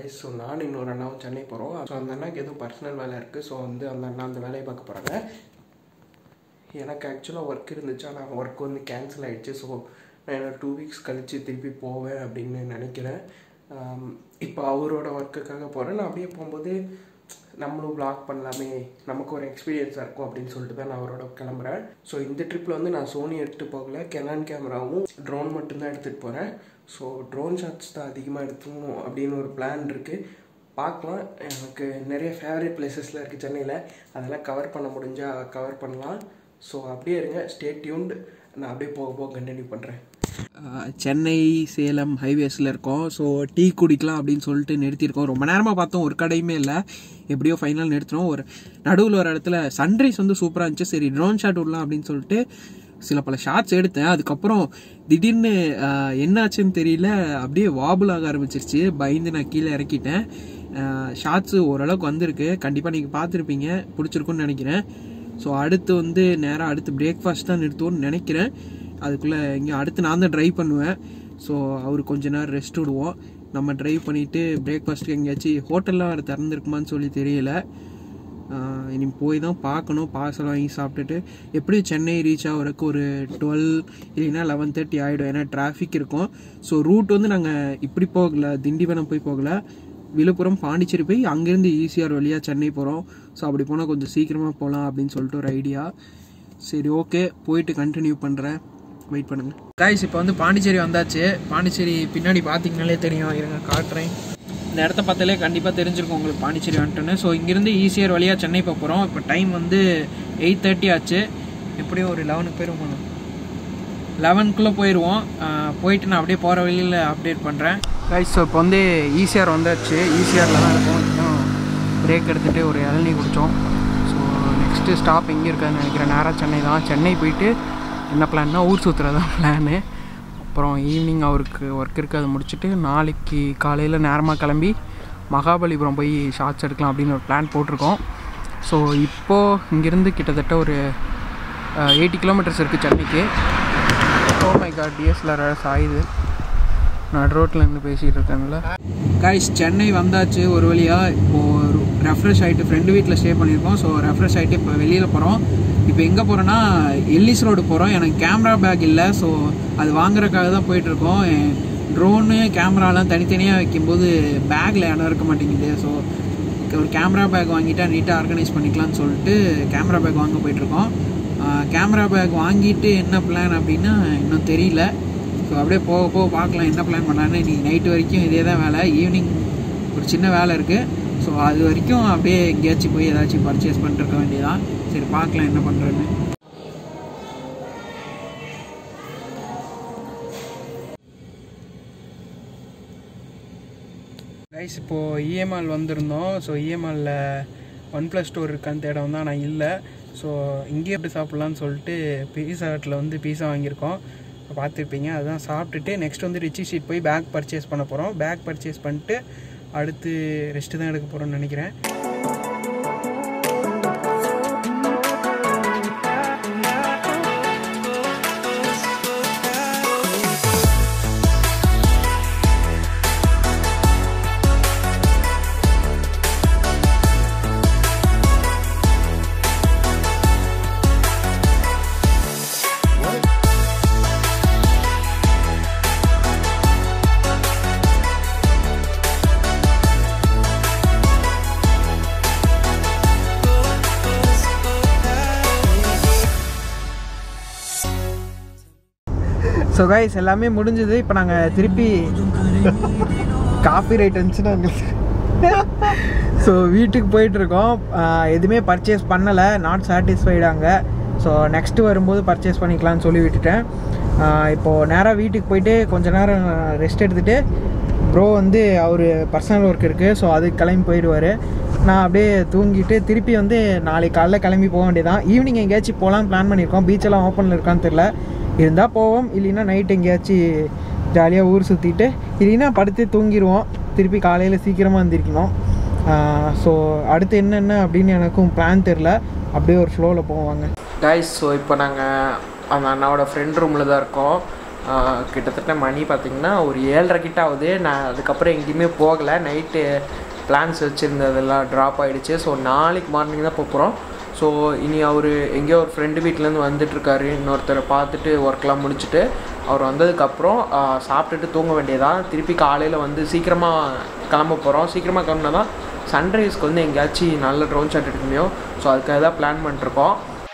guys so நான் இன்னொரு அண்ணாவும் சென்னை போகிறோம் ஸோ அந்த அண்ணாக்கு எதுவும் பர்சனல் வேலை இருக்குது ஸோ வந்து அந்த அண்ணா அந்த வேலையை பார்க்க போகிறாங்க எனக்கு ஆக்சுவலாக ஒர்க் இருந்துச்சு ஆனால் ஒர்க் வந்து கேன்சல் ஆகிடுச்சு ஸோ நான் டூ வீக்ஸ் கழித்து திருப்பி போவேன் அப்படின்னு நினைக்கிறேன் இப்போ அவரோட ஒர்க்குக்காக போகிறேன் நான் அப்படியே போகும்போது நம்மளும் vlog பண்ணலாமே நமக்கு ஒரு எக்ஸ்பீரியன்ஸாக இருக்கும் அப்படின்னு சொல்லிட்டு தான் நான் அவரோட கிளம்புறேன் ஸோ இந்த ட்ரிப்பில் வந்து நான் சோனி எடுத்துகிட்டு போகல கெனான் கேமராவும் ட்ரோன் மட்டும்தான் எடுத்துகிட்டு போகிறேன் ஸோ ட்ரோன் ஷாட்ஸ் தான் அதிகமாக எடுத்துக்கணும் அப்படின்னு ஒரு பிளான் இருக்குது பார்க்கலாம் எனக்கு நிறைய ஃபேவரட் பிளேசஸில் இருக்குது சென்னையில் அதெல்லாம் கவர் பண்ண முடிஞ்சால் கவர் பண்ணலாம் ஸோ அப்படியே இருங்க ஸ்டே டியூன்டு நான் அப்படியே போக போக கண்டினியூ பண்ணுறேன் சென்னை சேலம் ஹைவேஸில் இருக்கோம் ஸோ டீ குடிக்கலாம் அப்படின்னு சொல்லிட்டு நிறுத்தியிருக்கோம் ரொம்ப நேரமாக பார்த்தோம் ஒரு கடையுமே இல்லை எப்படியோ ஃபைனல் நிறுத்தினோம் ஒரு நடுவில் ஒரு இடத்துல சன்ரைஸ் வந்து சூப்பராக இருந்துச்சு சரி ட்ரோன் ஷாட் விடலாம் அப்படின்னு சொல்லிட்டு சில பல ஷாட்ஸ் எடுத்தேன் அதுக்கப்புறம் திடீர்னு ஆஹ், என்னாச்சுன்னு தெரியல அப்படியே வாபுல் ஆக ஆரம்பிச்சிருச்சு பயந்து நான் கீழே இறக்கிட்டேன் ஷார்ட்ஸு ஓரளவுக்கு வந்திருக்கு கண்டிப்பாக நீங்கள் பார்த்துருப்பீங்க பிடிச்சிருக்குன்னு நினைக்கிறேன் ஸோ அடுத்து வந்து நேராக அடுத்து பிரேக்ஃபாஸ்ட் தான் நிறுத்துவோம்னு நினைக்கிறேன் அதுக்குள்ளே இங்கே அடுத்து நான் தான் ட்ரைவ் பண்ணுவேன் ஸோ அவர் கொஞ்ச நேரம் ரெஸ்ட் விடுவோம் நம்ம ட்ரைவ் பண்ணிவிட்டு பிரேக்ஃபாஸ்ட்டுக்கு எங்கேயாச்சும் ஹோட்டல்லாம் வேறு திறந்துருக்குமான்னு சொல்லி தெரியல ஆஹ் இனி போய் தான் பார்க்கணும் பார்சல் வாங்கி சாப்பிட்டுட்டு எப்படியும் சென்னை ரீச் ஆகிறதுக்கு ஒரு டுவெல் இல்லைன்னா லெவன் தேர்ட்டி ஆகிடும் ஏன்னா டிராஃபிக் இருக்கும் ஸோ ரூட் வந்து நாங்கள் இப்படி போகல திண்டிவனம் போய் போகல விழுப்புரம் பாண்டிச்சேரி போய் அங்கேருந்து ஈஸியாக வழியாக சென்னை போகிறோம் ஸோ அப்படி போனால் கொஞ்சம் சீக்கிரமாக போகலாம் அப்படின்னு சொல்லிட்டு ஒரு ஐடியா சரி ஓகே போயிட்டு கண்டினியூ பண்ணுறேன் வெயிட் பண்ணுங்க காய்ஸ் இப்போ வந்து பாண்டிச்சேரி வந்தாச்சு பாண்டிச்சேரி பின்னாடி பார்த்தீங்கனாலே தெரியும் இருங்க காட்டுறேன் இந்த இடத்த பார்த்தாலே கண்டிப்பாக தெரிஞ்சிருக்கும் உங்களுக்கு பாண்டிச்சேரி வந்துட்டுன்னு ஸோ இங்கேருந்து ஈஸியர் வழியாக சென்னை போக போகிறோம் இப்போ டைம் வந்து எயிட் தேர்ட்டி ஆச்சு எப்படியும் ஒரு லெவனுக்கு போயிடுவோம் லெவனுக்குள்ளே போயிடுவோம் ஆஹ் போயிட்டு நான் அப்படியே போகிற வழியில் அப்டேட் பண்ணுறேன் ரைட் ஸோ இப்போ வந்து ஈசிஆர் வந்தாச்சு ஈசிஆரில் தான் இருக்கும் இன்னும் பிரேக் எடுத்துகிட்டு ஒரு இளநீ குடித்தோம் ஸோ நெக்ஸ்ட்டு ஸ்டாப் எங்கே இருக்காதுன்னு நினைக்கிறேன் நேராக சென்னை தான் சென்னை போயிட்டு என்ன பிளான்னா ஊர் சுற்றுறது தான் பிளானு அப்புறம் ஈவினிங் அவருக்கு ஒர்க் இருக்குது அதை முடிச்சுட்டு நாளைக்கு காலையில் நேரமாக கிளம்பி மகாபலிபுரம் போய் ஷார்ட்ஸ் எடுக்கலாம் அப்படின்னு ஒரு பிளான் போட்டிருக்கோம் ஸோ இப்போது இங்கேருந்து கிட்டத்தட்ட ஒரு எயிட்டி கிலோமீட்டர்ஸ் இருக்குது சென்னைக்கு ஓ மை காட் டிஎஸ்எல்ஆர் சாயுது நடு ரோட்டில் இருந்து பேசிகிட்டு இருக்கேன்ல காய்ஸ் சென்னை வந்தாச்சு ஒரு வழியாக இப்போது ரெஃப்ரெஷ் ஆகிட்டு ஃப்ரெண்டு வீட்டில் ஸ்டே பண்ணியிருக்கோம் ஸோ ரெஃப்ரெஷ் ஆகிட்டு இப்போ வெளியில் போகிறோம் இப்போ எங்கே போகிறோன்னா எல்லிஸ் ரோடு போகிறோம் எனக்கு கேமரா பேக் இல்லை ஸோ அது வாங்குறதுக்காக தான் போயிட்டுருக்கோம் ட்ரோனு கேமராலாம் தனித்தனியாக வைக்கும்போது பேக்கில் இடம் இருக்க மாட்டேங்குது ஸோ ஒரு கேமரா பேக் வாங்கிட்டா நீட்டாக ஆர்கனைஸ் பண்ணிக்கலாம்னு சொல்லிட்டு கேமரா பேக் வாங்க போயிட்டுருக்கோம் கேமரா பேக் வாங்கிட்டு என்ன பிளான் அப்படின்னா இன்னும் தெரியல ஸோ அப்படியே போக போக பார்க்கலாம் என்ன பிளான் பண்ணலான்னு இன்றைக்கி நைட்டு வரைக்கும் இதே தான் வேலை ஈவினிங் ஒரு சின்ன வேலை இருக்குது ஸோ அது வரைக்கும் அப்படியே எங்கேயாச்சும் போய் ஏதாச்சும் பர்ச்சேஸ் பண்ணிருக்க வேண்டியதான் சரி பார்க்கலாம் என்ன பண்ணுறேன்னு கைஸ் இப்போது இஎம்ஆல் வந்திருந்தோம் ஸோ இஎம்ஆலில் ஒன் ப்ளஸ் ஸ்டோர் இருக்கான்னு தேட வந்தால் நான் இல்லை ஸோ இங்கேயே எப்படி சாப்பிட்லான்னு சொல்லிட்டு பீஸா ஹட்டில் வந்து பீஸா வாங்கியிருக்கோம் பார்த்துருப்பீங்க அதுதான் சாப்பிட்டுட்டு நெக்ஸ்ட் வந்து ரிச்சி ஷீட் போய் பேக் பர்ச்சேஸ் பண்ண போகிறோம் பேக் பர்ச்சேஸ் பண்ணிட்டு அடுத்து ரெஸ்ட்டு தான் எடுக்க போகிறோம்னு நினைக்கிறேன் ஸோ கைஸ் எல்லாமே முடிஞ்சது இப்போ நாங்கள் திருப்பி காப்பி ரைட் இருந்துச்சுன்னா ஸோ வீட்டுக்கு போயிட்டுருக்கோம் எதுவுமே பர்ச்சேஸ் பண்ணலை நாட் சாட்டிஸ்ஃபைடாங்க ஸோ நெக்ஸ்ட்டு வரும்போது பர்ச்சேஸ் பண்ணிக்கலாம்னு சொல்லி விட்டுட்டேன் ஆஹ் இப்போது நேராக வீட்டுக்கு போயிட்டு கொஞ்ச நேரம் ரெஸ்ட் எடுத்துகிட்டு ப்ரோ வந்து அவர் பர்சனல் ஒர்க் இருக்குது ஸோ அதுக்கு கிளம்பி போயிடுவார் நான் அப்படியே தூங்கிட்டு திருப்பி வந்து நாளைக்கு காலைல கிளம்பி போக வேண்டியதான் ஈவினிங் எங்கேயாச்சும் போகலான்னு பிளான் பண்ணியிருக்கோம் பீச்செல்லாம் ஓப்பனில் இருக்கான்னு தெரில இருந்தால் போவோம் இல்லைன்னா நைட் எங்கேயாச்சும் ஜாலியாக ஊர் சுற்றிட்டு இல்லைன்னா படுத்து தூங்கிடுவோம் திருப்பி காலையில் சீக்கிரமாக எழுந்திரிக்கணும் ஸோ அடுத்து என்னென்ன அப்படின்னு எனக்கும் பிளான் தெரில அப்படியே ஒரு ஃப்ளோவில் போவாங்க கைஸ் ஸோ இப்போ நாங்கள் அந்த அண்ணாவோட ஃப்ரெண்ட் ரூமில் தான் இருக்கோம் ஆஹ் கிட்டத்தட்ட மணி பார்த்திங்கன்னா ஒரு ஏழரை கிட்ட ஆகுது நான் அதுக்கப்புறம் எங்கேயுமே போகலை நைட்டு பிளான்ஸ் வச்சுருந்ததெல்லாம் ட்ராப் ஆகிடுச்சு ஸோ நாளைக்கு மார்னிங் தான் போகிறோம் ஸோ இனி அவர் எங்கேயோ ஒரு ஃப்ரெண்டு வீட்டிலேருந்து வந்துட்டுருக்காரு இன்னொருத்தரை பார்த்துட்டு ஒர்க்லாம் முடிச்சுட்டு அவர் வந்ததுக்கப்புறம் ஆஹ் சாப்பிட்டுட்டு தூங்க வேண்டியதான் திருப்பி காலையில் வந்து சீக்கிரமாக கிளம்ப போகிறோம் சீக்கிரமாக கிளம்புனா தான் சன்ரைஸ்க்கு வந்து எங்கேயாச்சும் நல்ல ட்ரோன் ஷாட் எடுக்க முடியும் ஸோ அதுக்காக தான் பிளான் பண்ணிருக்கோம்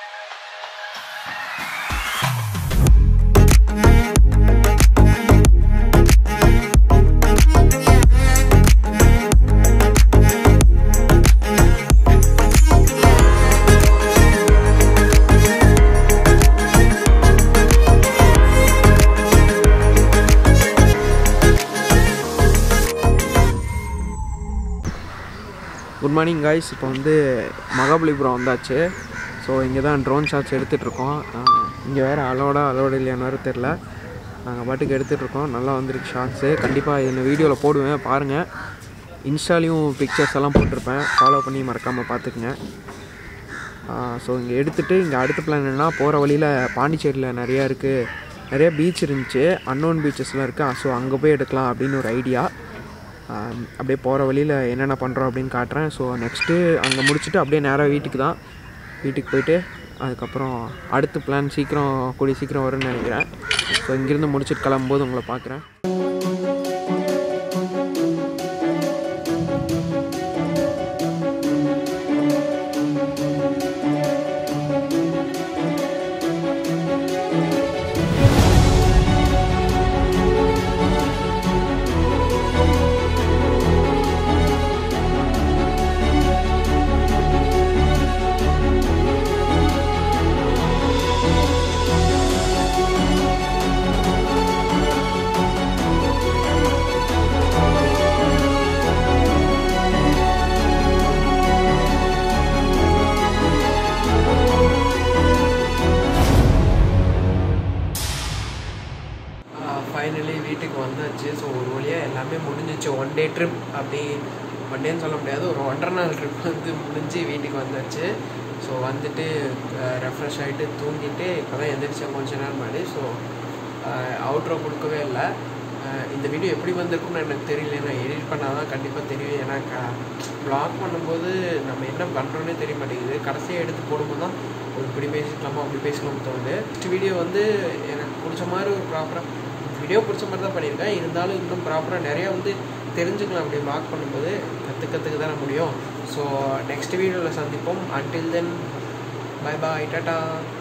குட் மார்னிங் காய்ஸ் இப்போ வந்து மகாபலிபுரம் வந்தாச்சு ஸோ இங்கே தான் ட்ரோன் ஷாட்ஸ் எடுத்துகிட்ருக்கோம் இங்கே வேறு அலோடா அலோடு இல்லையான்னு வேறு தெரில நாங்கள் பாட்டுக்கு எடுத்துகிட்ருக்கோம் நல்லா வந்திருக்கு ஷார்ட்ஸு கண்டிப்பாக இந்த வீடியோவில் போடுவேன் பாருங்கள் இன்ஸ்டாலையும் பிக்சர்ஸ் எல்லாம் போட்டிருப்பேன் ஃபாலோ பண்ணி மறக்காமல் பார்த்துக்குங்க ஸோ இங்கே எடுத்துகிட்டு இங்கே அடுத்த பிளான் என்னென்னா போகிற வழியில் பாண்டிச்சேரியில் நிறையா இருக்குது நிறைய பீச் இருந்துச்சு அன்னோன் பீச்சஸ்லாம் இருக்குது ஸோ அங்கே போய் எடுக்கலாம் அப்படின்னு ஒரு ஐடியா அப்படியே போகிற வழியில் என்னென்ன பண்ணுறோம் அப்படின்னு காட்டுறேன் ஸோ நெக்ஸ்ட்டு அங்கே முடிச்சுட்டு அப்படியே நேராக வீட்டுக்கு தான் வீட்டுக்கு போயிட்டு அதுக்கப்புறம் அடுத்த பிளான் சீக்கிரம் கூடிய சீக்கிரம் வரும்னு நினைக்கிறேன் ஸோ இங்கேருந்து முடிச்சுட்டு கிளம்பும்போது உங்களை பார்க்குறேன் ஃபைனலி வீட்டுக்கு வந்தாச்சு ஸோ ஒரு வழியாக எல்லாமே முடிஞ்சிச்சு ஒன் டே ட்ரிப் அப்படி ஒன் டேன்னு சொல்ல முடியாது ஒரு ஒன்றரை நாள் ட்ரிப் வந்து முடிஞ்சு வீட்டுக்கு வந்தாச்சு ஸோ வந்துட்டு ரெஃப்ரெஷ் ஆகிட்டு தூங்கிட்டு இப்போ தான் எந்திரிச்சேன் கொஞ்ச நேரம் முன்னாடி ஸோ அவுட்ரோ கொடுக்கவே இல்லை அஹ் இந்த வீடியோ எப்படி வந்திருக்கும்னு எனக்கு தெரியல நான் எடிட் பண்ணால் தான் கண்டிப்பாக தெரியும் ஏன்னா க ப்ளாக் பண்ணும்போது நம்ம என்ன பண்ணுறோன்னே தெரிய மாட்டேங்குது கடைசியாக எடுத்து போடும்போது தான் ஒரு இப்படி பேசிக்கலாமா அப்படி பேசலாம்னு தோணுது நெக்ஸ்ட் வீடியோ வந்து எனக்கு பிடிச்ச மாதிரி ஒரு ப்ராப்பராக வீடியோ பிடிச்ச மாதிரி தான் பண்ணியிருக்கேன் இருந்தாலும் இன்னும் ப்ராப்பராக நிறையா வந்து தெரிஞ்சுக்கலாம் அப்படி ப்ளாக் பண்ணும்போது கற்றுக்கிறதுக்கு தானே முடியும் ஸோ நெக்ஸ்ட் வீடியோவில் சந்திப்போம் until then bye bye tata